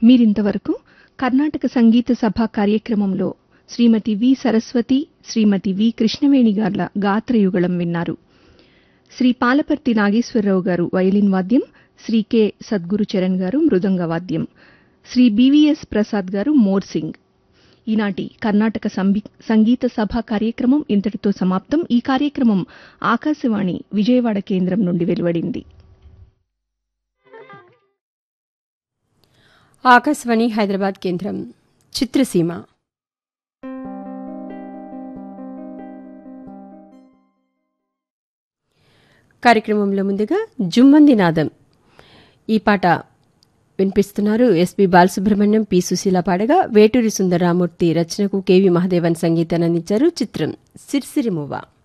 మీరింతవరకు కర్ణాటక సంగీత సభ కార్యక్రమంలో శ్రీమతి వి సరస్వతి శ్రీమతి వి కృష్ణవేణి గార్ల గాత్రయుగళం విన్నారు శ్రీ పాలపర్తి నాగేశ్వరరావు గారు వయలిన్ వాద్యం శ్రీ కె సద్గురు చరణ్ గారు మృదంగ వాద్యం శ్రీ బివిఎస్ ప్రసాద్ గారు మోర్సింగ్ ఈనాటి కర్ణాటక సంబి- సంగీత సభ కార్యక్రమం ఇంతటితో సమాప్తం ఈ కార్యక్రమం ఆకాశవాణి విజయవాడ కేంద్రం నుండి వెలువడింది ఆకాశవాణి హైదరాబాద్ కేంద్రం చిత్రసీమ కార్యక్రమంలో ముందుగా జుమ్మంది నాదం ఈ పాట వినిపిస్తున్నారు ఎస్పి బాలసుబ్రహ్మణ్యం పి సుశీల పాడగా వేటూరి సుందరరామూర్తి రచనకు కెవి మహదేవన్ సంగీతాన్ని అందించారు చిత్రం సిరిసిరిమువ్వ